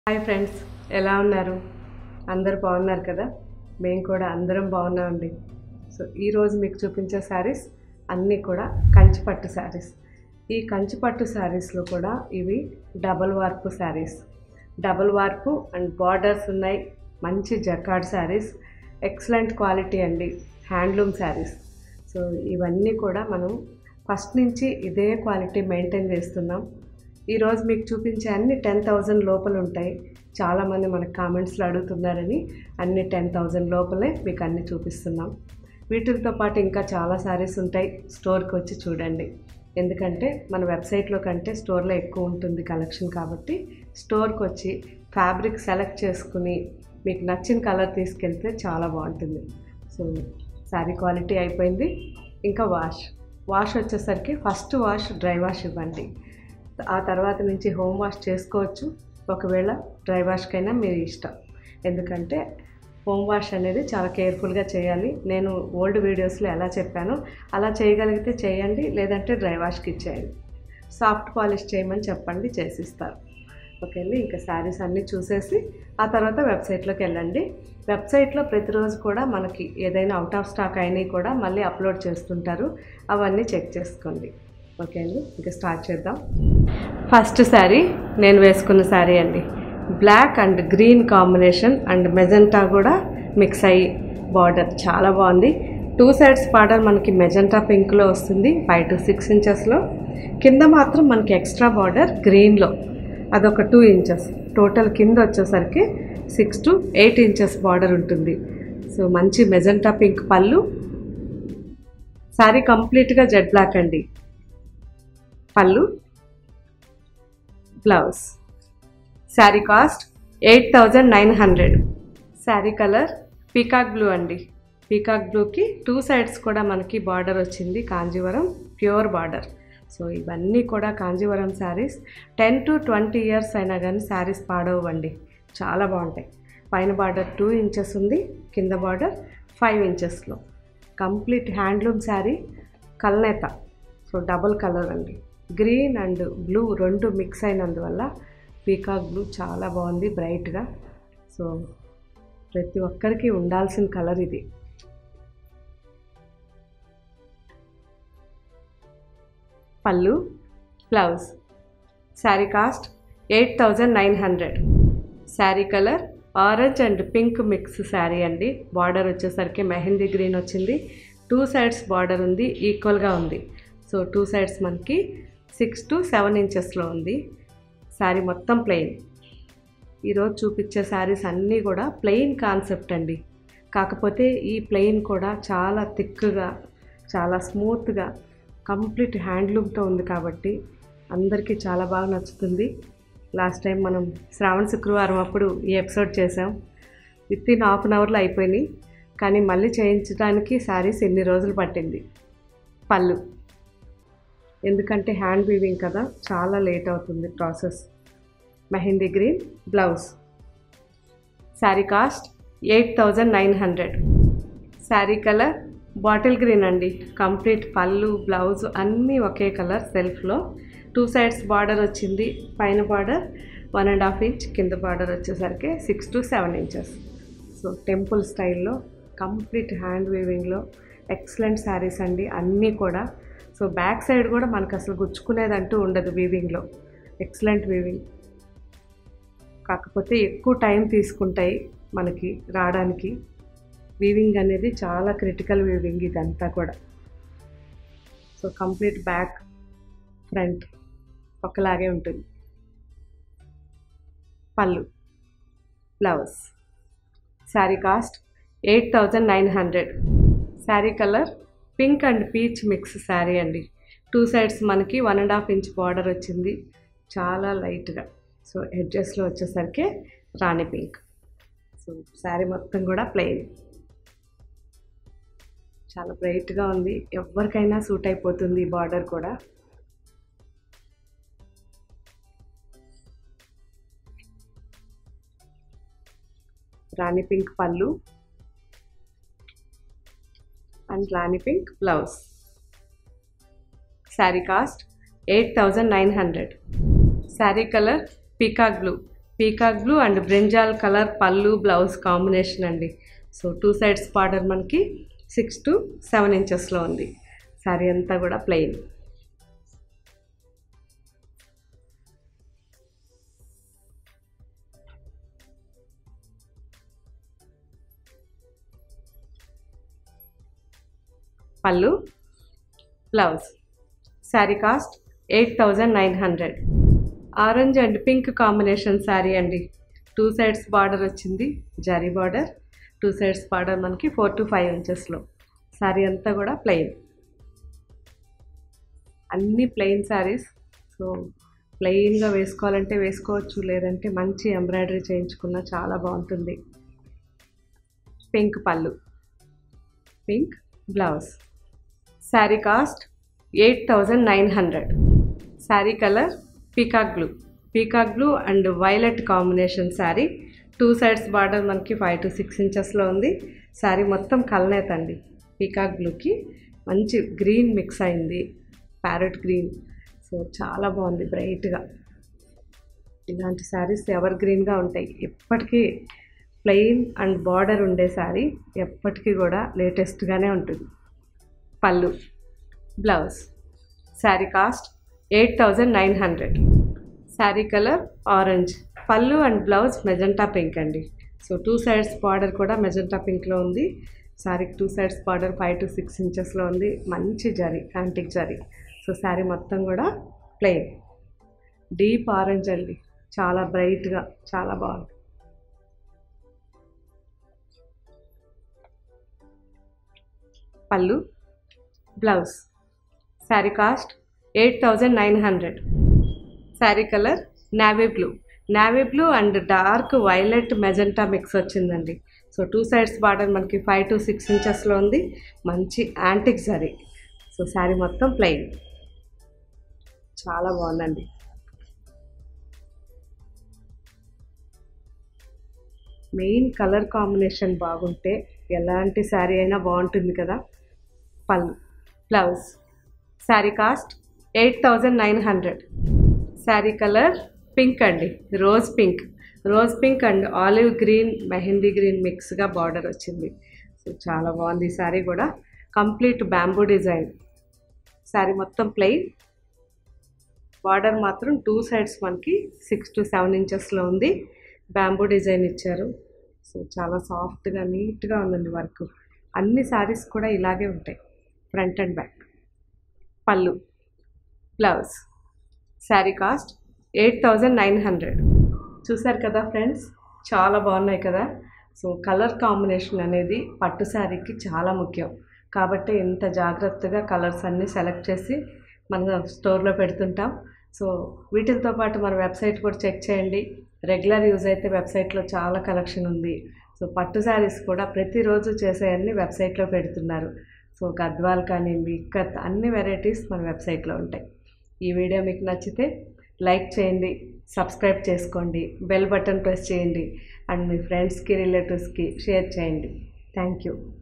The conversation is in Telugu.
హాయ్ ఫ్రెండ్స్ ఎలా ఉన్నారు అందరు బాగున్నారు కదా మేము కూడా అందరం బాగున్నామండి సో ఈరోజు మీకు చూపించే శారీస్ అన్నీ కూడా కంచిపట్టు శారీస్ ఈ కంచిపట్టు శారీస్లో కూడా ఇవి double warp saris double warp and borders ఉన్నాయి మంచి జకాడ్ శారీస్ ఎక్సలెంట్ క్వాలిటీ అండి హ్యాండ్లూమ్ శారీస్ సో ఇవన్నీ కూడా మనం ఫస్ట్ నుంచి ఇదే క్వాలిటీ మెయింటైన్ చేస్తున్నాం ఈరోజు మీకు చూపించే అన్ని టెన్ థౌజండ్ లోపల ఉంటాయి చాలామంది మనకు కామెంట్స్లో అడుగుతున్నారని అన్ని టెన్ థౌజండ్ లోపలే మీకు అన్ని చూపిస్తున్నాం వీటితో పాటు ఇంకా చాలా శారీస్ ఉంటాయి స్టోర్కి వచ్చి చూడండి ఎందుకంటే మన వెబ్సైట్లో కంటే స్టోర్లో ఎక్కువ ఉంటుంది కలెక్షన్ కాబట్టి స్టోర్కి వచ్చి ఫ్యాబ్రిక్ సెలెక్ట్ చేసుకుని మీకు నచ్చిన కలర్ తీసుకెళ్తే చాలా బాగుంటుంది సో శారీ క్వాలిటీ అయిపోయింది ఇంకా వాష్ వాష్ వచ్చేసరికి ఫస్ట్ వాష్ డ్రై వాష్ ఇవ్వండి ఆ తర్వాత నుంచి హోమ్ వాష్ చేసుకోవచ్చు ఒకవేళ డ్రై వాష్కైనా మీరు ఇష్టం ఎందుకంటే హోమ్ వాష్ అనేది చాలా కేర్ఫుల్గా చేయాలి నేను ఓల్డ్ వీడియోస్లో ఎలా చెప్పానో అలా చేయగలిగితే చేయండి లేదంటే డ్రై వాష్కి ఇచ్చేయండి సాఫ్ట్ పాలిష్ చేయమని చెప్పండి చేసిస్తారు ఓకే అండి ఇంకా శారీస్ అన్నీ చూసేసి ఆ తర్వాత వెబ్సైట్లోకి వెళ్ళండి వెబ్సైట్లో ప్రతిరోజు కూడా మనకి ఏదైనా అవుట్ ఆఫ్ స్టాక్ అయినవి కూడా మళ్ళీ అప్లోడ్ చేస్తుంటారు అవన్నీ చెక్ చేసుకోండి ఓకే అండి ఇంకా స్టార్ట్ చేద్దాం ఫస్ట్ శారీ నేను వేసుకున్న శారీ అండి black and green combination and magenta కూడా మిక్స్ అయ్యి బార్డర్ చాలా బాగుంది టూ సైడ్స్ బార్డర్ మనకి మెజెంటా పింక్లో వస్తుంది ఫైవ్ టు సిక్స్ ఇంచెస్లో కింద మాత్రం మనకి ఎక్స్ట్రా బార్డర్ గ్రీన్లో అదొక టూ ఇంచెస్ టోటల్ కింద వచ్చేసరికి six to eight inches border ఉంటుంది సో మంచి మెజెంటా పింక్ పళ్ళు శారీ కంప్లీట్గా జెడ్ బ్లాక్ అండి పళ్ళు blouse sari cost eight thousand nine hundred sari colour peacock blue అండి పీకాక్ బ్లూకి టూ సైడ్స్ కూడా మనకి బార్డర్ వచ్చింది కాంజీవరం ప్యూర్ బార్డర్ సో ఇవన్నీ కూడా Kanjeevaram saris ten to twenty years అయినా కానీ శారీస్ పాడవండి చాలా బాగుంటాయి పైన బార్డర్ టూ ఇంచెస్ ఉంది కింద బార్డర్ ఫైవ్ ఇంచెస్లో కంప్లీట్ హ్యాండ్లూమ్ శారీ కల్నేత సో డబుల్ కలర్ అండి గ్రీన్ అండ్ బ్లూ రెండు మిక్స్ అయినందువల్ల పీకాక్ బ్లూ చాలా బాగుంది బ్రైట్గా సో ప్రతి ఒక్కరికి ఉండాల్సిన కలర్ ఇది పళ్ళు blouse sari cost eight thousand nine hundred sari colour orange and pink mix sari అండి బార్డర్ వచ్చేసరికి మెహందీ గ్రీన్ వచ్చింది టూ సైడ్స్ బార్డర్ ఉంది ఈక్వల్గా ఉంది సో టూ సైడ్స్ మనకి సిక్స్ టు సెవెన్ ఇంచెస్లో ఉంది శారీ మొత్తం ప్లెయిన్ ఈరోజు చూపించే శారీస్ అన్నీ కూడా ప్లెయిన్ కాన్సెప్ట్ అండి కాకపోతే ఈ ప్లెయిన్ కూడా చాలా థిక్గా చాలా స్మూత్గా కంప్లీట్ హ్యాండ్లూమ్తో ఉంది కాబట్టి అందరికీ చాలా బాగా నచ్చుతుంది లాస్ట్ టైం మనం శ్రావణ శుక్రవారం అప్పుడు ఈ ఎపిసోడ్ చేసాం విత్ ఇన్ హాఫ్ అన్ అవర్లో అయిపోయినాయి కానీ మళ్ళీ చేయించడానికి శారీస్ ఎన్ని రోజులు పట్టింది పళ్ళు ఎందుకంటే హ్యాండ్ వీవింగ్ కదా చాలా లేట్ అవుతుంది process mehndi green blouse sari cost eight thousand nine hundred sari colour bottle green అండి కంప్లీట్ పళ్ళు బ్లౌజ్ అన్నీ ఒకే కలర్ సెల్ఫ్లో టూ సైడ్స్ బార్డర్ వచ్చింది పైన border one and half inch కింద బార్డర్ వచ్చేసరికి six to seven inches so temple స్టైల్లో కంప్లీట్ హ్యాండ్ వీవింగ్లో ఎక్సలెంట్ శారీస్ అండి అన్నీ కూడా సో బ్యాక్ సైడ్ కూడా మనకు అసలు గుచ్చుకునేదంటూ ఉండదు వీవింగ్లో ఎక్సలెంట్ వీవింగ్ కాకపోతే ఎక్కువ టైం తీసుకుంటాయి మనకి రావడానికి వీవింగ్ అనేది చాలా క్రిటికల్ వీవింగ్ ఇదంతా కూడా సో కంప్లీట్ బ్యాక్ ఫ్రంట్ ఒకలాగే ఉంటుంది పళ్ళు blouse sari cost eight thousand nine hundred sari colour pink and peach mix sari అండి టూ సైడ్స్ మనకి one and half inch border వచ్చింది చాలా లైట్గా సో ఎడ్జెస్లో వచ్చేసరికి రాణి పింక్ సో శారీ మొత్తం కూడా ప్లెయిన్ చాలా బ్రైట్గా ఉంది ఎవరికైనా సూట్ అయిపోతుంది ఈ బార్డర్ కూడా రాణి పింక్ పళ్ళు and rani pink blouse sari cost eight thousand nine hundred sari colour peacock blue peacock blue and brinjal colour పళ్ళు బ్లౌజ్ కాంబినేషన్ అండి సో టూ సైడ్స్ బార్డర్ మనకి సిక్స్ టు సెవెన్ ఇంచెస్లో ఉంది శారీ అంతా కూడా ప్లెయిన్ పళ్ళు blouse sari cost eight thousand nine hundred orange and pink combination sari అండి టూ సైడ్స్ బార్డర్ వచ్చింది zari border two sides border మనకి ఫోర్ టు ఫైవ్ ఇంచెస్లో శారీ అంతా కూడా ప్లెయిన్ అన్ని ప్లెయిన్ శారీస్ సో ప్లెయిన్గా వేసుకోవాలంటే వేసుకోవచ్చు లేదంటే మంచి ఎంబ్రాయిడరీ చేయించుకున్న చాలా బాగుంటుంది పింక్ పళ్ళు pink blouse sari cost eight thousand nine hundred sari colour peacock blue peacock blue and violet combination sari two sides border మనకి ఫైవ్ టు సిక్స్ ఇంచెస్లో ఉంది శారీ మొత్తం కలనేత అండి పీకాక్ బ్లూకి మంచి గ్రీన్ మిక్స్ అయింది ప్యారెట్ గ్రీన్ సో చాలా బాగుంది బ్రైట్గా ఇలాంటి శారీస్ ఎవర్ గ్రీన్గా ఉంటాయి ఎప్పటికీ ప్లెయిన్ అండ్ బార్డర్ ఉండే శారీ ఎప్పటికీ కూడా లేటెస్ట్గానే ఉంటుంది పళ్ళు blouse sari cost eight thousand nine hundred sari colour orange పళ్ళు అండ్ బ్లౌజ్ మెజెంటా పింక్ అండి సో టూ సైడ్స్ బార్డర్ కూడా మెజెంటా పింక్లో ఉంది శారీకి two sides border five to six ఇంచెస్లో ఉంది మంచి జరీ యాంటిక్ జరీ సో శారీ మొత్తం కూడా ప్లెయిన్ డీప్ ఆరెంజ్ అండి చాలా బ్రైట్గా చాలా బాగుంది పళ్ళు blouse sari cost eight thousand nine hundred sari colour navy blue navy blue and dark violet magenta mix వచ్చిందండి సో టూ సైడ్స్ బార్డర్ మనకి ఫైవ్ టు సిక్స్ ఇంచెస్లో ఉంది మంచి యాంటిక్ జరీ సో శారీ మొత్తం ప్లెయిన్ చాలా బాగుందండి మెయిన్ కలర్ కాంబినేషన్ బాగుంటే ఎలాంటి శారీ అయినా బాగుంటుంది కదా పళ్ళు blouse sari cost eight thousand nine hundred sari colour pink అండి rose pink rose pink and olive green mehndi green మిక్స్గా బార్డర్ వచ్చింది సో చాలా బాగుంది ఈ శారీ కూడా కంప్లీట్ బ్యాంబూ డిజైన్ శారీ మొత్తం ప్లెయిన్ బార్డర్ మాత్రం టూ సైడ్స్ మనకి సిక్స్ టు సెవెన్ ఇంచెస్లో ఉంది బ్యాంబూ డిజైన్ ఇచ్చారు సో చాలా సాఫ్ట్గా నీట్గా ఉందండి వర్క్ అన్ని శారీస్ కూడా ఇలాగే ఉంటాయి ఫ్రంట్ అండ్ బ్యాక్ పళ్ళు blouse sari cost eight thousand nine hundred చూసారు కదా ఫ్రెండ్స్ చాలా బాగున్నాయి కదా సో కలర్ కాంబినేషన్ అనేది పట్టు శారీకి చాలా ముఖ్యం కాబట్టి ఇంత జాగ్రత్తగా కలర్స్ అన్నీ సెలెక్ట్ చేసి మన స్టోర్లో పెడుతుంటాం సో వీటితో పాటు మన వెబ్సైట్ కూడా చెక్ చేయండి రెగ్యులర్ యూజ్ అయితే వెబ్సైట్లో చాలా కలెక్షన్ ఉంది సో పట్టు శారీస్ కూడా ప్రతిరోజు చేసేవన్నీ వెబ్సైట్లో పెడుతున్నారు సో గద్వాల్ కానివ్వండి ఇక్కత్ అన్ని వెరైటీస్ మన వెబ్సైట్లో ఉంటాయి ఈ వీడియో మీకు నచ్చితే లైక్ చేయండి సబ్స్క్రైబ్ చేసుకోండి బెల్ బటన్ ప్రెస్ చేయండి అండ్ మీ ఫ్రెండ్స్కి రిలేటివ్స్కి షేర్ చేయండి థ్యాంక్ యూ